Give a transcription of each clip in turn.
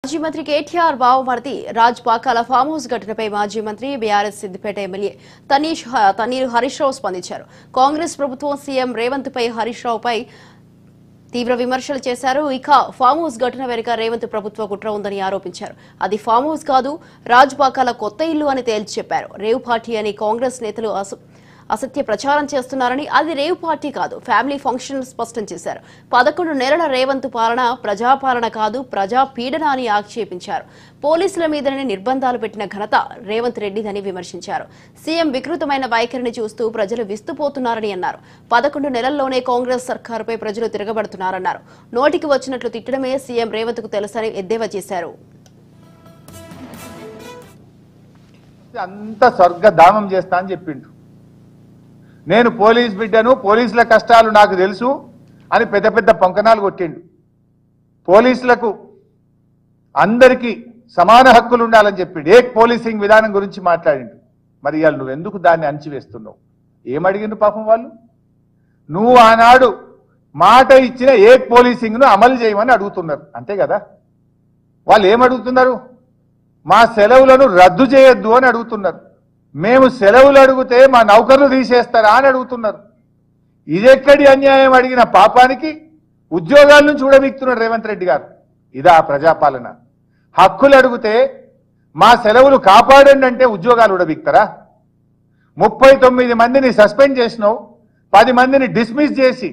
మాజీ మంత్రి కేటీఆర్ బావమరిది రాజ్ పాకాల ఫామ్ హౌస్ ఘటనపై మాజీ మంత్రి బీఆర్ఎస్ సిద్దిపేట ఎమ్మెల్యే తనీష్ హ- తన్నీరు హరీష్ రావు స్పందించారు కాంగ్రెస్ ప్రభుత్వం సీఎం రేవంత్ పై హరీష్ రావుపై తీవ్ర విమర్శలు చేశారు ఇక ఫామ్ హౌస్ ఘటన వెనుక రేవంత్ ప్రభుత్వ కుట్ర ఉందని ఆరోపించారు అది ఫామ్ హౌస్ కాదు రాజ్ పాకాల కొత్త ఇల్లు అని తేల్చి చెప్పారు రేవ్ పార్టీ అని కాంగ్రెస్ నేతలు అస- అసత్య ప్రచారం చేస్తున్నారని అది రేవ్ పార్టీ కాదు ఫ్యామిలీ ఫంక్షన్ స్పష్టం చేశారు పదకొండు నెలల రేవంత్ పాలన ప్రజాపాలన కాదు ప్రజా పీడన అని ఆక్షేపించారు పోలీసుల మీదనే నిర్బంధాలు పెట్టిన ఘనత రేవంత్ రెడ్డిదని విమర్శించారు సీఎం వికృతమైన వైఖరిని చూస్తూ ప్రజలు విస్తుపోతున్నారని అన్నారు పదకొండు నెలల్లోనే కాంగ్రెస్ సర్కారుపై ప్రజలు తిరగబడుతున్నారన్నారు నోటికి వచ్చినట్లు తిట్టడమే సీఎం రేవంత్ కు తెలుసని ఎద్దేవా చేశారు అంత స్వర్గధామం చేస్తా అని చెప్పిండు నేను పోలీస్ బిడ్డను పోలీసుల కష్టాలు నాకు తెలుసు అని పెద్ద పెద్ద పొంకనాలు కొట్టిండు పోలీసులకు అందరికీ సమాన హక్కులు ఉండాలని చెప్పిండు ఏ పోలీసింగ్ విధానం గురించి మాట్లాడిండు మరి ఇవాళ నువ్వు ఎందుకు దాన్ని అణచివేస్తున్నావు ఏమడిగిండు పాపం వాళ్ళు నువ్వు ఆనాడు మాట ఇచ్చిన ఏ పోలీసింగ్ను అమలు చేయమని అడుగుతున్నారు అంతే కదా వాళ్ళు ఏమడుగుతున్నారు మా సెలవులను రద్దు చేయొద్దు అని అడుగుతున్నారు మేము సెలవులు అడిగితే మా నౌకర్లు తీసేస్తారా అని అడుగుతున్నారు ఇదెక్కడి అన్యాయం అడిగిన పాపానికి ఉద్యోగాల నుంచి ఊడబిక్తున్నాడు రేవంత్ రెడ్డి గారు ఇదా ప్రజాపాలన హక్కులు అడిగితే మా సెలవులు కాపాడండి అంటే ఉద్యోగాలు ఊడబిక్తారా ముప్పై తొమ్మిది మందిని సస్పెండ్ చేసినావు పది మందిని డిస్మిస్ చేసి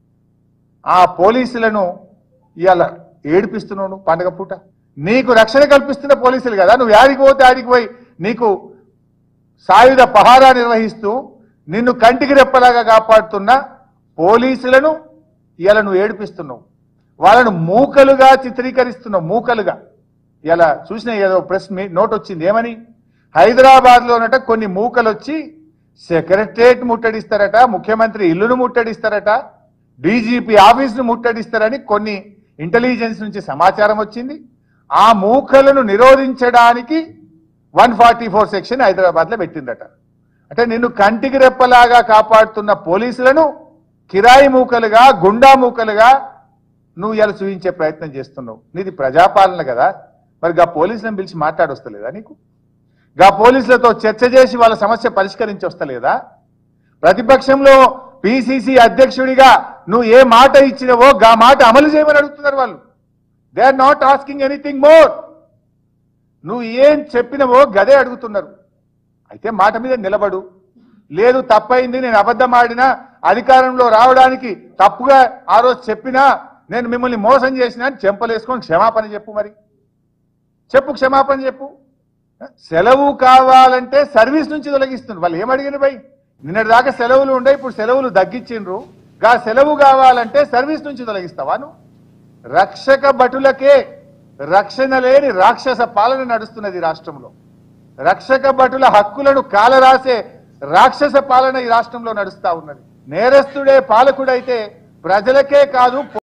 ఆ పోలీసులను ఇవాళ ఏడిపిస్తున్నావు పండగ పూట నీకు రక్షణ కల్పిస్తున్న పోలీసులు కదా నువ్వు యాడికి పోతే ఆడికి పోయి నీకు సాయుధ పహారా నిర్వహిస్తూ నిన్ను కంటికి రెప్పలాగా కాపాడుతున్న పోలీసులను ఇలా నువ్వు ఏడిపిస్తున్నావు వాళ్ళను మూకలుగా చిత్రీకరిస్తున్నావు మూకలుగా ఇలా చూసిన ఏదో ప్రెస్ మీ నోట్ వచ్చింది ఏమని హైదరాబాద్లోనట కొన్ని మూకలు వచ్చి సెక్రటరేట్ ముట్టడిస్తారట ముఖ్యమంత్రి ఇల్లును ముట్టడిస్తారట డీజీపీ ఆఫీసును ముట్టడిస్తారని కొన్ని ఇంటెలిజెన్స్ నుంచి సమాచారం వచ్చింది ఆ మూకలను నిరోధించడానికి one forty four section Hyderabad లో పెట్టిందట అంటే నిన్ను కంటికి రెప్పలాగా కాపాడుతున్న పోలీసులను కిరాయి మూకలుగా గుండా మూకలుగా నువ్వు ఇలా చూపించే ప్రయత్నం చేస్తున్నావు నీది ప్రజాపాలన కదా మరి గా పోలీసులను పిలిచి మాట్లాడొస్తలేదా నీకు గా పోలీసులతో చర్చ చేసి వాళ్ళ సమస్య పరిష్కరించి వస్తలేదా ప్రతిపక్షంలో పిసిసి అధ్యక్షుడిగా నువ్వు ఏ మాట ఇచ్చినవో గా మాట అమలు చేయమని అడుగుతున్నారు వాళ్ళు they are not asking anything more నువ్వు ఏం చెప్పినవో గదే అడుగుతున్నారు అయితే మాట మీద నిలబడు లేదు తప్పైంది నేను అబద్ధం ఆడినా అధికారంలో రావడానికి తప్పుగా ఆ రోజు చెప్పినా నేను మిమ్మల్ని మోసం చేసినా అని చెంపలేసుకొని క్షమాపణ చెప్పు మరి చెప్పు క్షమాపణ చెప్పు సెలవు కావాలంటే సర్వీస్ నుంచి తొలగిస్తుంది వాళ్ళు ఏమడిగిన భయ్ నిన్నటి దాకా సెలవులు ఉండే ఇప్పుడు సెలవులు తగ్గించిండ్రు గా సెలవు కావాలంటే సర్వీస్ నుంచి తొలగిస్తావా నువ్వు రక్షక భటులకే రక్షణ లేని రాక్షస పాలన నడుస్తున్నది ఈ రాష్ట్రంలో రక్షక భటుల హక్కులను కాలరాసే రాక్షస పాలన ఈ రాష్ట్రంలో నడుస్తా ఉన్నది నేరస్తుడే పాలకుడైతే ప్రజలకే కాదు